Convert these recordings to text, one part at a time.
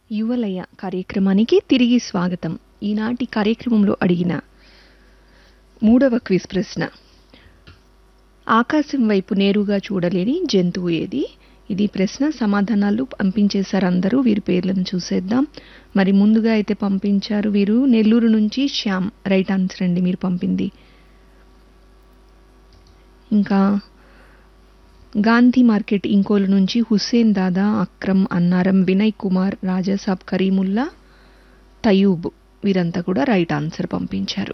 యువలయ కార్యక్రమానికి తిరిగి స్వాగతం ఈనాటి కార్యక్రమంలో అడిగిన మూడవ క్విజ్ ప్రశ్న ఆకాశం వైపు నేరుగా చూడలేని జంతువు ఏది ఇది ప్రశ్న సమాధానాలు పంపించేశారు అందరూ వీరి పేర్లను చూసేద్దాం మరి ముందుగా అయితే పంపించారు వీరు నెల్లూరు నుంచి శ్యామ్ రైట్ ఆన్సర్ అండి మీరు పంపింది ఇంకా గాంధీ మార్కెట్ ఇంకోలు నుంచి హుస్సేన్ దాదా అక్రమ్ అన్నారం వినయ్ కుమార్ రాజాసాబ్ కరీముల్లా తయూబ్ వీరంతా కూడా రైట్ ఆన్సర్ పంపించారు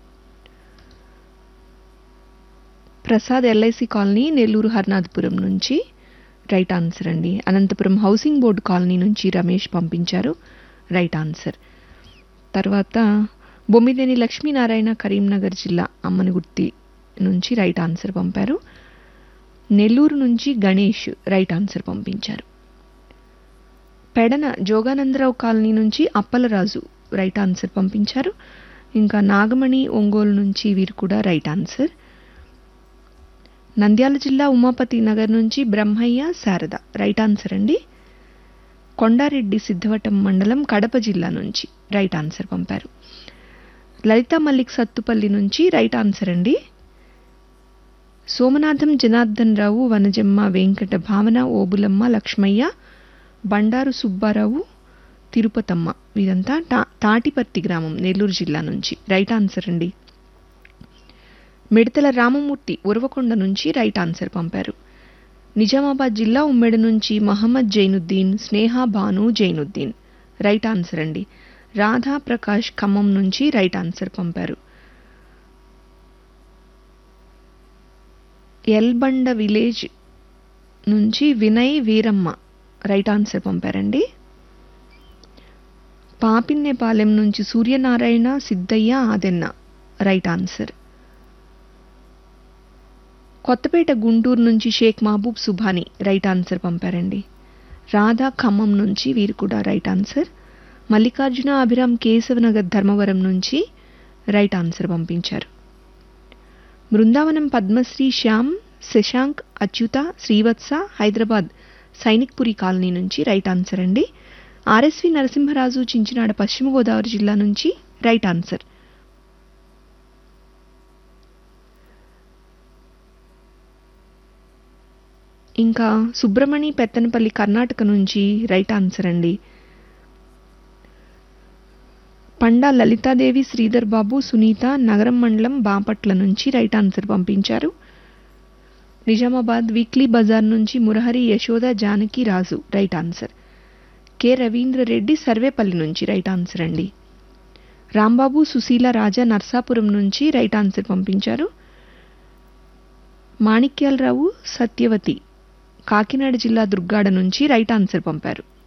ప్రసాద్ ఎల్ఐసి కాలనీ నెల్లూరు హర్నాథపురం నుంచి రైట్ ఆన్సర్ అండి అనంతపురం హౌసింగ్ బోర్డు కాలనీ నుంచి రమేష్ పంపించారు రైట్ ఆన్సర్ తర్వాత బొమ్మిదేని లక్ష్మీనారాయణ కరీంనగర్ జిల్లా అమ్మనగుర్తి నుంచి రైట్ ఆన్సర్ పంపారు నెల్లూరు నుంచి గణేష్ రైట్ ఆన్సర్ పంపించారు పెడన జోగానందరావు కాలనీ నుంచి అప్పలరాజు రైట్ ఆన్సర్ పంపించారు ఇంకా నాగమణి ఒంగోలు నుంచి వీరు కూడా రైట్ ఆన్సర్ నంద్యాల జిల్లా ఉమాపతి నగర్ నుంచి బ్రహ్మయ్య శారద రైట్ ఆన్సర్ అండి కొండారెడ్డి సిద్ధవటం మండలం కడప జిల్లా నుంచి రైట్ ఆన్సర్ పంపారు లలిత మల్లిక్ సత్తుపల్లి నుంచి రైట్ ఆన్సర్ అండి సోమనాథం జనార్దన్ రావు వనజమ్మ వెంకట భావన ఓబులమ్మ లక్ష్మయ్య బండారు సుబ్బారావు తిరుపతమ్మ వీరంతా టా తాటిపర్తి గ్రామం నెల్లూరు జిల్లా నుంచి రైట్ ఆన్సర్ అండి మిడతల రామమూర్తి ఉరవకొండ నుంచి రైట్ ఆన్సర్ పంపారు నిజామాబాద్ జిల్లా ఉమ్మెడ నుంచి మహమ్మద్ జైనుద్దీన్ స్నేహ భాను జైనుద్దీన్ రైట్ ఆన్సర్ అండి రాధా ప్రకాష్ ఖమ్మం నుంచి రైట్ ఆన్సర్ పంపారు ఎల్బండ విలేజ్ నుంచి వినయ్ వీరమ్మ రైట్ ఆన్సర్ పంపారండి పాపిన్నేపాలెం నుంచి సూర్యనారాయణ సిద్ధయ్య ఆదెన్న రైట్ ఆన్సర్ కొత్తపేట గుంటూరు నుంచి షేక్ మహబూబ్ సుభాని రైట్ ఆన్సర్ పంపారండి రాధా ఖమ్మం నుంచి వీరు కూడా రైట్ ఆన్సర్ మల్లికార్జున అభిరామ్ కేశవనగర్ ధర్మవరం నుంచి రైట్ ఆన్సర్ పంపించారు బృందావనం పద్మశ్రీ శ్యామ్ శశాంక్ అచ్యుత శ్రీవత్స హైదరాబాద్ సైనిక్పురి కాలనీ నుంచి రైట్ ఆన్సర్ అండి ఆర్ఎస్వి నరసింహరాజు చించినాడ పశ్చిమ గోదావరి జిల్లా నుంచి రైట్ ఆన్సర్ ఇంకా సుబ్రమణి పెత్తనపల్లి కర్ణాటక నుంచి రైట్ ఆన్సర్ అండి పండా లలితాదేవి శ్రీధర్ బాబు సునీత నగరం మండలం బాపట్ల నుంచి రైట్ ఆన్సర్ పంపించారు నిజామాబాద్ వీక్లీ బజార్ నుంచి Murahari Yashoda Janaki Raju right answer K Ravindra Reddy Sarvepalli నుంచి రైట్ ఆన్సర్ అండి రాంబాబు సుశీల రాజా నర్సాపురం నుంచి రైట్ ఆన్సర్ పంపించారు మాణిక్యాలరావు సత్యవతి కాకినాడ జిల్లా దుర్గాడ నుంచి రైట్ ఆన్సర్ పంపారు